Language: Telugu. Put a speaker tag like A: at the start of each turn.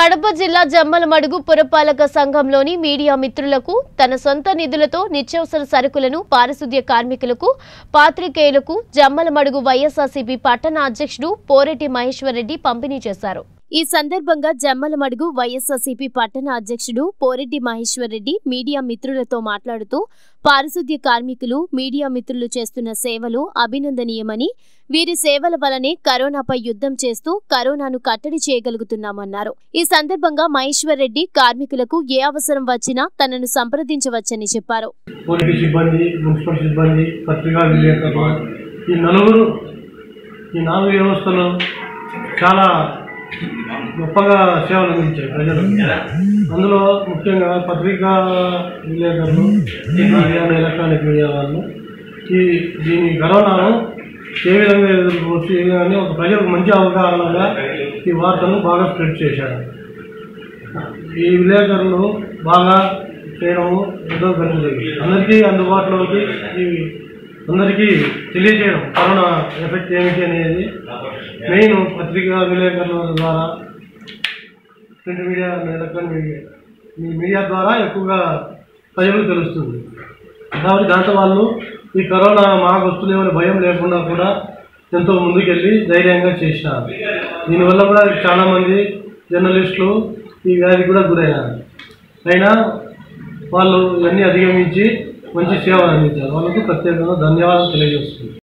A: కడప జిల్లా జమ్మలమడుగు పురపాలక సంఘంలోని మీడియా మిత్రులకు తన సొంత నిధులతో నిత్యావసర సరుకులను పారిశుద్ధ్య కార్మికులకు పాత్రికేయులకు జమ్మలమడుగు వైఎస్ఆర్సీపీ పట్టణ అధ్యక్షుడు పోరెడ్డి మహేశ్వరరెడ్డి పంపిణీ చేశారు ఈ సందర్భంగా జమ్మలమడుగు వైఎస్ఆర్సీపీ పట్టణ అధ్యక్షుడు పోరెడ్డి మహేశ్వరరెడ్డి మీడియా మిత్రులతో మాట్లాడుతూ పారిశుద్ధ్య కార్మికులు మీడియా మిత్రులు చేస్తున్న సేవలు అభినందనీయమని వీరి సేవల వలనే కరోనాపై యుద్ధం చేస్తూ కరోనాను కట్టడి చేయగలుగుతున్నామన్నారు ఈ సందర్భంగా మహేశ్వర్ రెడ్డి కార్మికులకు ఏ అవసరం వచ్చినా తనను సంప్రదించవచ్చని చెప్పారు
B: పోలీసు సిబ్బంది మున్సిపల్ సిబ్బంది పత్రికా విలేకరులు ఈ నలుగురు ఈ నాలుగు వ్యవస్థలు చాలా గొప్పగా సేవలు అందించాయి ప్రజలు అందులో ముఖ్యంగా పత్రికా విలేకరులు మీడియా ఎలక్ట్రానిక్ మీడియా వాళ్ళు ఈ దీని కరోనాను ఏ విధంగా ఎదుర్కోవచ్చు ఏ విధంగా ఒక ప్రజలకు మంచి అవగాహనగా ఈ వార్తను బాగా స్ప్రెడ్ చేశారు ఈ విలేకరులు బాగా చేయడము ఎంతో గర్వలేదు అందరికీ అందుబాటులోకి ఈ అందరికీ తెలియజేయడం కరోనా ఎఫెక్ట్ ఏమిటి అనేది మెయిన్ పత్రికా విలేకరుల ద్వారా ప్రింట్ మీడియా ఎలక్ట్రానిక్ మీడియా ఈ మీడియా ద్వారా ఎక్కువగా ప్రజలకు తెలుస్తుంది కాబట్టి దాంతో వాళ్ళు ఈ కరోనా మాకు వస్తుందేమని భయం లేకుండా కూడా ఎంతో ముందుకెళ్ళి ధైర్యంగా చేసినారు దీనివల్ల కూడా చాలామంది జర్నలిస్టులు ఈ వ్యాధికి కూడా గురయ్యారు అయినా వాళ్ళు ఇవన్నీ అధిగమించి మంచి సేవలు అందించారు వాళ్ళకు ప్రత్యేకంగా ధన్యవాదాలు తెలియజేస్తుంది